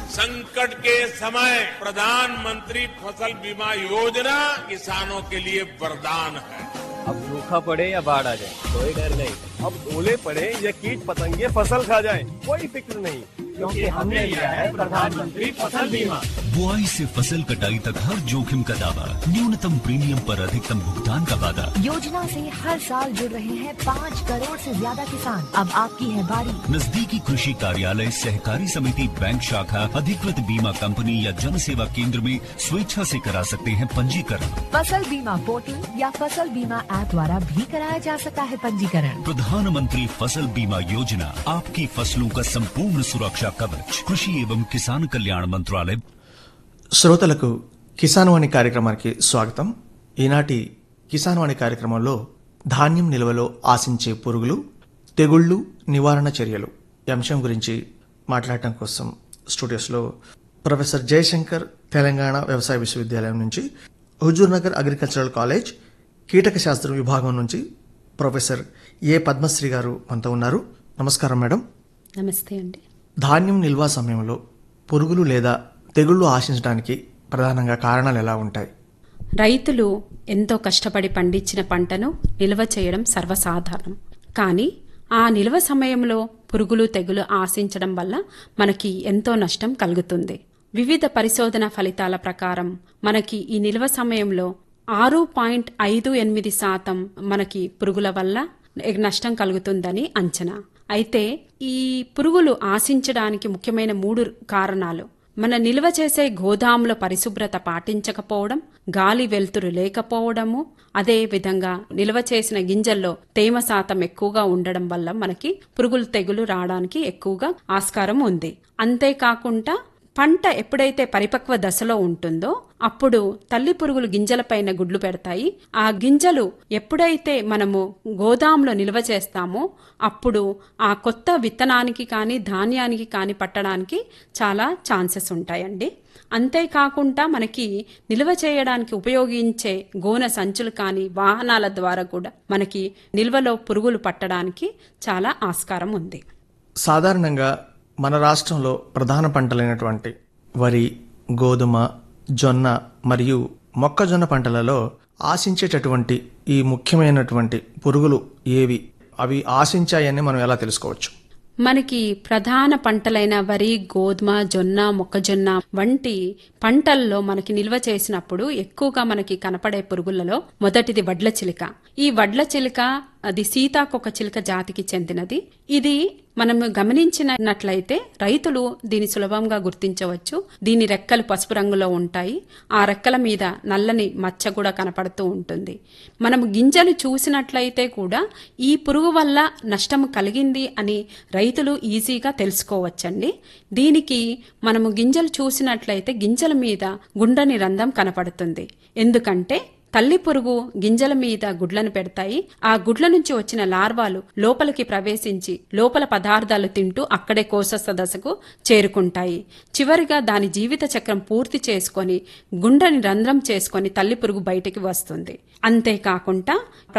संकट के समय प्रधानमंत्री फसल बीमा योजना किसानों के लिए वरदान है अब सूखा पड़े या बाढ़ आ जाए कोई डर नहीं अब ओले पड़े या कीट पतंगे फसल खा जाए कोई फिक्र नहीं क्योंकि हमने लिया है प्रधानमंत्री फसल बीमा बुआई से फसल कटाई तक हर जोखिम का दावा न्यूनतम प्रीमियम पर अधिकतम भुगतान का वादा योजना से हर साल जुड़ रहे हैं पाँच करोड़ से ज्यादा किसान अब आपकी है बारी नजदीकी कृषि कार्यालय सहकारी समिति बैंक शाखा अधिकृत बीमा कंपनी या जन सेवा केंद्र में स्वेच्छा से करा सकते हैं पंजीकरण फसल बीमा पोर्टल या फसल बीमा ऐप द्वारा भी कराया जा सकता है पंजीकरण प्रधानमंत्री फसल बीमा योजना आपकी फसलों का संपूर्ण सुरक्षा कवच कृषि एवं किसान कल्याण मंत्रालय శ్రోతలకు కిసాన్ వాణి కార్యక్రమానికి స్వాగతం ఈనాటి కిసాన్ వాణి కార్యక్రమంలో ధాన్యం నిల్వలో ఆశించే పురుగులు తెగుళ్లు నివారణ చర్యలు ఈ అంశం గురించి మాట్లాడటం కోసం స్టూడియోస్లో ప్రొఫెసర్ జయశంకర్ తెలంగాణ వ్యవసాయ విశ్వవిద్యాలయం నుంచి హుజూర్నగర్ అగ్రికల్చరల్ కాలేజ్ కీటక శాస్త్రం విభాగం నుంచి ప్రొఫెసర్ ఏ పద్మశ్రీ గారు మనతో ఉన్నారు నమస్కారం మేడం నమస్తే అండి ధాన్యం నిల్వ సమయంలో పురుగులు లేదా తెగుళ్లు ఆశించడానికి ప్రధానంగా కారణాలు ఎలా ఉంటాయి రైతులు ఎంతో కష్టపడి పండించిన పంటను నిల్వ చేయడం సర్వసాధారణం కానీ ఆ నిల్వ సమయంలో పురుగులు తెగులు ఆశించడం వల్ల మనకి ఎంతో నష్టం కలుగుతుంది వివిధ పరిశోధన ఫలితాల ప్రకారం మనకి ఈ నిల్వ సమయంలో ఆరు పాయింట్ ఐదు ఎనిమిది శాతం మనకి పురుగుల వల్ల నష్టం కలుగుతుందని అంచనా అయితే ఈ పురుగులు ఆశించడానికి ముఖ్యమైన మూడు కారణాలు మన నిల్వ చేసే గోదాముల పరిశుభ్రత పాటించకపోవడం గాలి వెలుతురు లేకపోవడము అదే విధంగా నిల్వ చేసిన గింజల్లో తేమ శాతం ఎక్కువగా ఉండడం వల్ల మనకి పురుగులు తెగులు రావడానికి ఎక్కువగా ఆస్కారం ఉంది అంతేకాకుండా పంట ఎప్పుడైతే పరిపక్వ దశలో ఉంటుందో అప్పుడు తల్లి పురుగులు గింజలపైన గుడ్లు పెడతాయి ఆ గింజలు ఎప్పుడైతే మనము గోదాంలో నిల్వ చేస్తామో అప్పుడు ఆ కొత్త విత్తనానికి కానీ ధాన్యానికి కానీ పట్టడానికి చాలా ఛాన్సెస్ ఉంటాయండి అంతేకాకుండా మనకి నిల్వ చేయడానికి ఉపయోగించే గోన సంచులు కానీ వాహనాల ద్వారా కూడా మనకి నిల్వలో పురుగులు పట్టడానికి చాలా ఆస్కారం ఉంది సాధారణంగా మన రాష్ట్రంలో ప్రధాన పంటలైనటువంటి వరి గోధుమ జొన్న మరియు మొక్కజొన్న పంటలలో ఆశించేటటువంటి ఈ ముఖ్యమైనటువంటి పురుగులు ఏవి అవి ఆశించాయని మనం ఎలా తెలుసుకోవచ్చు మనకి ప్రధాన పంటలైన వరి గోధుమ జొన్న మొక్కజొన్న వంటి పంటల్లో మనకి నిల్వ చేసినప్పుడు ఎక్కువగా మనకి కనపడే పురుగులలో మొదటిది వడ్ల చిలుక ఈ వడ్ల చిలుక అది సీతాకొక చిలుక జాతికి చెందినది ఇది మనము గమనించినట్లయితే రైతులు దీని సులభంగా గుర్తించవచ్చు దీని రెక్కలు పసుపు రంగులో ఉంటాయి ఆ రెక్కల మీద నల్లని మచ్చ కూడా కనపడుతూ ఉంటుంది మనము గింజలు చూసినట్లయితే కూడా ఈ పురుగు వల్ల నష్టం కలిగింది అని రైతులు ఈజీగా తెలుసుకోవచ్చండి దీనికి మనము గింజలు చూసినట్లయితే గింజల మీద గుండ్రని రంధ్రం కనపడుతుంది ఎందుకంటే తల్లి పురుగు గింజల మీద గుడ్లను పెడతాయి ఆ గుడ్ల నుంచి వచ్చిన లార్వాలు లోపలికి ప్రవేశించి లోపల పదార్థాలు తింటూ అక్కడే కోశస్థ దశకు చేరుకుంటాయి చివరిగా దాని జీవిత చక్రం పూర్తి చేసుకొని గుండ్రని రంధ్రం చేసుకొని తల్లి పురుగు బయటికి వస్తుంది అంతేకాకుండా